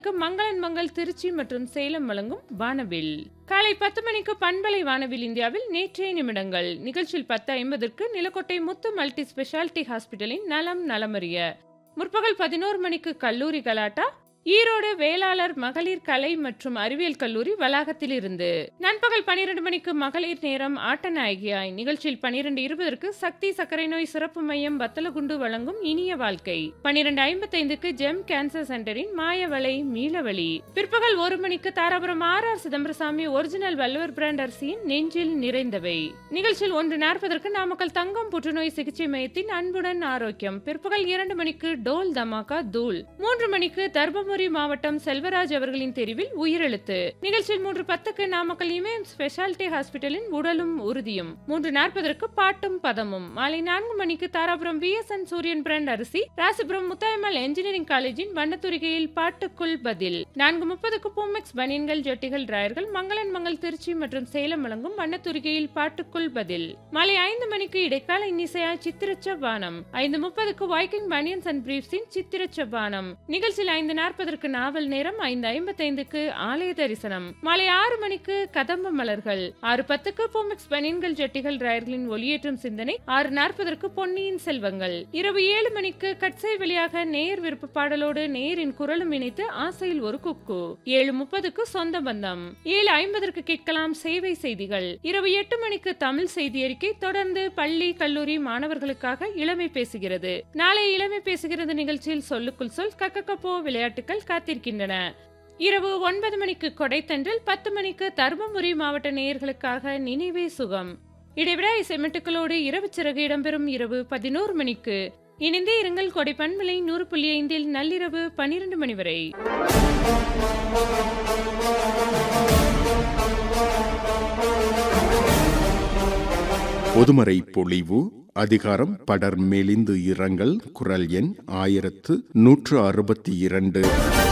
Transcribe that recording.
மங்களன் மங்கள் திருச்சி மற்றும் சேலம் வழங்கும் வானவில் காலை பத்து மணிக்கு பண்பலை வானவில் இந்தியாவில் நேற்றைய நிமிடங்கள் நிகழ்ச்சியில் பத்து ஐம்பதற்கு நிலக்கோட்டை முத்து மல்டி ஸ்பெஷாலிட்டி ஹாஸ்பிட்டலின் நலம் நலமறிய முற்பகல் பதினோரு மணிக்கு கல்லூரி கலாட்டா ஈரோடு வேளாளர் மகளிர் கலை மற்றும் அறிவியல் கல்லூரி வளாகத்தில் இருந்து நண்பகல் பனிரெண்டு மணிக்கு மகளிர் நேரம் ஆட்டநாயகியாய் நிகழ்ச்சியில் பனிரெண்டு இருபதற்கு சக்தி சர்க்கரை நோய் சிறப்பு மையம் வத்தலகுண்டு வழங்கும் இனிய வாழ்க்கை பனிரெண்டு ஐம்பத்தைந்துக்கு ஜெம் கேன்சர் சென்டரின் மாயவளை மீளவழி பிற்பகல் ஒரு மணிக்கு Dharapuram R R Chidambarasamy original Valluvar brand அரிசியின் நெஞ்சில் நிறைந்தவை நிகழ்ச்சியில் ஒன்று நாற்பதற்கு நாமக்கல் தங்கம் புற்றுநோய் சிகிச்சை மையத்தின் அன்புடன் ஆரோக்கியம் பிற்பகல் இரண்டு மணிக்கு டோல் தமாகா தூள் மூன்று மணிக்கு தர்மபுரி மாவட்டம் செல்வராஜ் அவர்களின் தெரிவில் உயிரெழுத்து நிகழ்ச்சியில் மூன்று பத்துக்கு நாமக்கல் இமயம் ஸ்பெஷாலிட்டி ஹாஸ்பிட்டலின் உடலும் உறுதியும் மூன்று நாற்பதற்கு பாட்டும் பதமும் மாலை நான்கு மணிக்கு Dharapuram V S N Suriyan brand அரிசி ராசிபுரம் முத்தாயம்மாள் என்ஜினியரிங் காலேஜின் வண்ணத்துரிகையில் பாட்டுக்குள் பதில் நான்கு முப்பதுக்கு பூமெக்ஸ் பனியன்கள் ஜட்டிகள் டிராயர்கள் மங்களன் மங்கள் திருச்சி மற்றும் சேலம் வழங்கும் வண்ணத்துரிகையில் பாட்டுக்குள் பதில் மாலை ஐந்து மணிக்கு இடைக்கால இன்னிசையா சித்திரச்ச வானம் ஐந்து முப்பதுக்கு வைக்கிங் பனியன்ஸ் அண்ட் பிரீப்ஸின் சித்திரச்ச வானம் நிகழ்ச்சியில் ஐந்து நாற்பதற்கு நாவல் நேரம் ஐந்து ஐம்பத்தைந்துக்கு ஆலய தரிசனம் மாலை ஆறு மணிக்கு கதம்ப மலர்கள் ஆறு பத்துக்கு பூமெக்ஸ் பனியன்கள் ஜட்டிகள் டிராயர்களின் ஒளியேற்றும் சிந்தனை ஆறு நாற்பதற்கு பொன்னியின் செல்வங்கள் இரவு ஏழு மணிக்கு கட்சை வழியாக நேர் விருப்ப பாடலோடு நேரின் குரலும் இணைத்து ஆசையில் ஒரு குக்கு ஏழு முப்பதுக்கு சொந்த பந்தம் ஏழு ஐம்பதற்கு கேட்கலாம் சேவை செய்திகள் இரவு எட்டு மணிக்கு தமிழ் செய்தி அறிக்கை தொடர்ந்து பள்ளி கல்லூரி மாணவர்களுக்காக இளமை பேசுகிறது நாளை இளமை பேசுகிறது நிகழ்ச்சியில் சொல்லுக்குள் சொல் கக்கக்கப்போ விளையாட்டுகள் காத்திருக்கின்றன இரவு ஒன்பது மணிக்கு கொடைத்தன்றல் பத்து மணிக்கு தருமபுரி மாவட்ட நேயர்களுக்காக நினைவே சுகம் இடைவிடா இசைமெட்டுக்களோடு இரவு சிறகு இடம்பெறும் இரவு பதினோரு மணிக்கு இணைந்தே இருங்கள் கொடை பண்பலை நூறு புள்ளி ஐந்தில் நள்ளிரவு பனிரெண்டு மணி வரை பொதுமறை பொழிவு அதிகாரம் படர் மெலிந்து இரங்கல் குரல் எண் ஆயிரத்து நூற்று அறுபத்தி இரண்டு